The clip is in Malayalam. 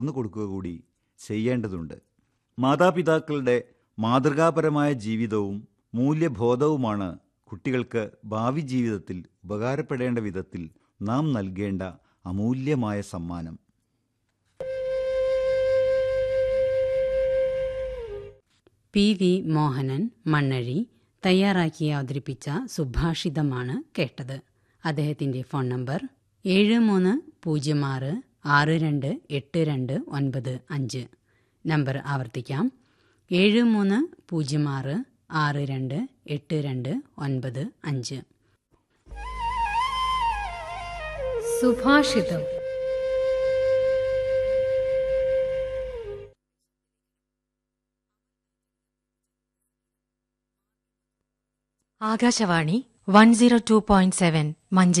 പകർന്നു കൊടുക്കുക കൂടി ചെയ്യേണ്ടതുണ്ട് മാതാപിതാക്കളുടെ മാതൃകാപരമായ ജീവിതവും മൂല്യബോധവുമാണ് കുട്ടികൾക്ക് ഭാവി ജീവിതത്തിൽ ഉപകാരപ്പെടേണ്ട വിധത്തിൽ നാം നൽകേണ്ട അമൂല്യമായ സമ്മാനം പി വി മോഹനൻ മണ്ണഴി തയ്യാറാക്കി അവതരിപ്പിച്ച സുഭാഷിതമാണ് കേട്ടത് അദ്ദേഹത്തിന്റെ ഫോൺ നമ്പർ ഏഴ് മൂന്ന് പൂജ്യം ആറ് ആറ് രണ്ട് എട്ട് രണ്ട് ഒൻപത് അഞ്ച് നമ്പർ ആവർത്തിക്കാം ഏഴ് മൂന്ന് പൂജ്യം ആറ് ആറ് രണ്ട് എട്ട് രണ്ട് ഒൻപത് അഞ്ച് സുഭാഷിതം Akashvani one zero two point seven Manjeri